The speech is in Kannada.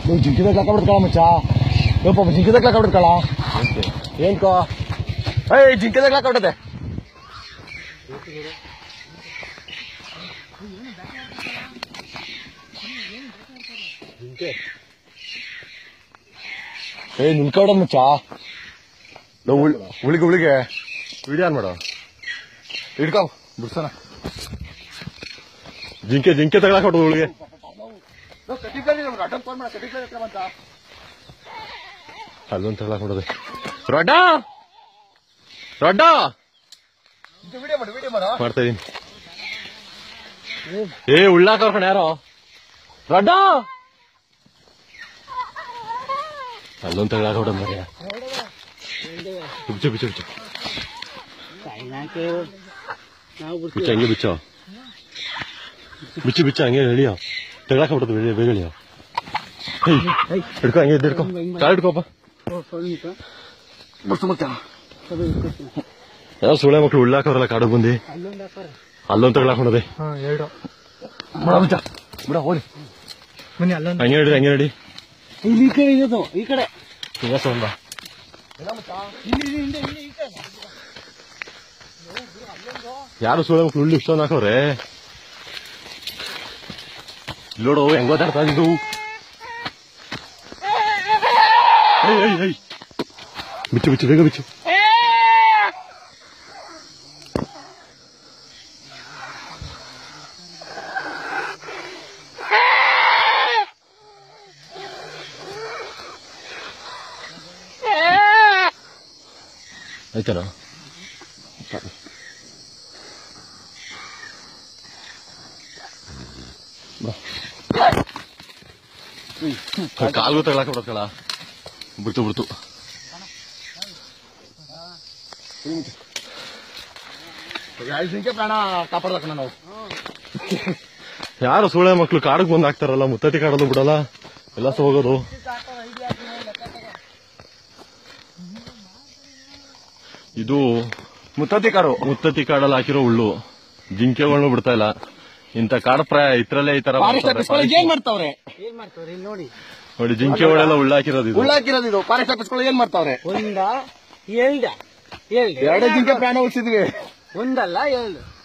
నువ్వు జింకి దగ్గర కబడతాడా మచ్చా నువ్వు పాప జింకి దగ్గర కబడతాడా ఏంకో ಏಯ್ ಜಿಂಕೆ దగ్గర ಕಬಡದೆ ಏ ನಿನ್ಕೌಡ ಮಚ್ಚಾ ನಾವು ಉಳಿಗೆ ಉಳಿಗೆ ವಿಡಿಯೋ ಆನ್ ಮಾಡೋ ಹಿಡ್ಕೊ ಬಿಡ್ಸಣ ಜಿಂಕೆ ಜಿಂಕೆ ತಗೊಳಕ್ ಹೊಡ್ದು ಉಳಿಗೆ ಅಲ್ಲೊಂದು ತಗೊಳಕ್ ಹೊಡೋದೆ ರೊಡ್ಡ ರೊಡ್ಡ ಮಾಡ್ತಾ ಇದೀನಿ ಏ ಉಳ್ಳಾಕ ಕಣ ಯಾರೋ ರೊಡ್ಡ ಅಲ್ಲೊಂದು ತಗೊಳಕ್ ಹೊಡೋದು ಮರ್ಯ ಬಿಚ್ಚು ಬಿಚ್ಚು ಬಿಚ್ಚು ಬಿಚ್ಚ ಹಂಗೆ ಬಿಚ್ಚೋ ಬಿಚ್ಚು ಬಿಚ್ಚ ಹಂಗೆ ಹೇಳಿಯೋ ತಗೊಳಕ್ ಹೊಡೋದು ಬೇಗ ಬೇಗ ಹೇಳಿಯೋ ಹಿಡ್ಕೊ ಹಂಗೆ ಎದ್ದು ಹಿಡ್ಕೊ ಕಾಲು ಹಿಡ್ಕೊಪ್ಪ ಯಾವ ಸುಳೆ ಮಕ್ಳು ಉಳ್ಳಾಕವ್ರಲ್ಲ ಕಾಡು ಬಂದಿ ಅಲ್ಲೊಂದು ತಗೊಳಕ್ ಹೊಡೋದೆ ಎರಡು ಬಿಡ ಹೋಗಿ ಬನ್ನಿ ಅಲ್ಲೊಂದು ಹಂಗೆ ನಡಿ ಹಂಗೆ ನಡಿ ಇಲ್ಲಿ ಈ ಕಡೆ ಇರೋದು ಈ ಕಡೆ ಈಗ ಸೌಂಡ ಯಾರು ಸುಳೆ ಮಕ್ಳು ಉಳ್ಳಿ ಇಷ್ಟೊಂದು ಹಾಕವ್ರೆ ನೋಡು ಹೆಂಗ್ ಓದಾಡ್ತಾ ಇದ್ದು ಏಯ್ ಏಯ್ ಏಯ್ ಬಿಚ್ಚು ಬಿಚ್ಚು ಬೇಗ ಬಿಚ್ಚು ಆಯ್ತಾರ ಕಾಲ್ಗೂ ತಗೊಳಕ್ ಬಿಡಕ್ಕಳ ಬಿಡ್ತು ಬಿಡ್ತು ಪ್ರಾಣ ಕಾಪಾಡ್ದಕ್ಕ ನಾವು ಯಾರು ಸುಳೆ ಮಕ್ಳು ಕಾಡಿಗೆ ಬಂದ್ ಹಾಕ್ತಾರಲ್ಲ ಮುತ್ತತಿ ಕಾಡಲು ಬಿಡಲ್ಲ ಎಲ್ಲ ಸಹ ಹೋಗೋದು ಇದು ಮುತ್ತತಿ ಕಾಡು ಮುತ್ತತಿ ಕಾಡಲ್ಲಿ ಹಾಕಿರೋ ಹುಳ್ಳು ಜಿಂಕೆಗಳನ್ನು ಬಿಡ್ತಾ ಇಲ್ಲ ಇಂತ ಕಾಡು ಪ್ರಾಯ ಇತ್ರಲ್ಲೇ ಈ ತರ ಮಾಡ್ತಾರೆ. ಏನ್ ಮಾಡ್ತಾವ್ರೆ ಏನ್ ಮಾಡ್ತಾವ್ರೆ ಇಲ್ಲಿ ನೋಡಿ ನೋಡಿ ಜಿಂಕೆ ಒಳೆಲ್ಲ ಹುಳ್ಳು ಹಾಕಿರೋದು ಇದು ಉಳ್ಳಾಕಿರೋದು ಇದು ಫಾರೆಸ್ಟ್ ಆಫೀಸ್ಗಳು ಏನ್ ಮಾಡ್ತಾವ್ರೆ ಒಂದ ಏಳ್ದ ಏಳ್ದ ಎರಡೇ ಜಿಂಕೆ ಪ್ರಾಣ ಉಳಿಸಿದ್ವಿ ಒಂದಲ್ಲ ಏಳ್ದು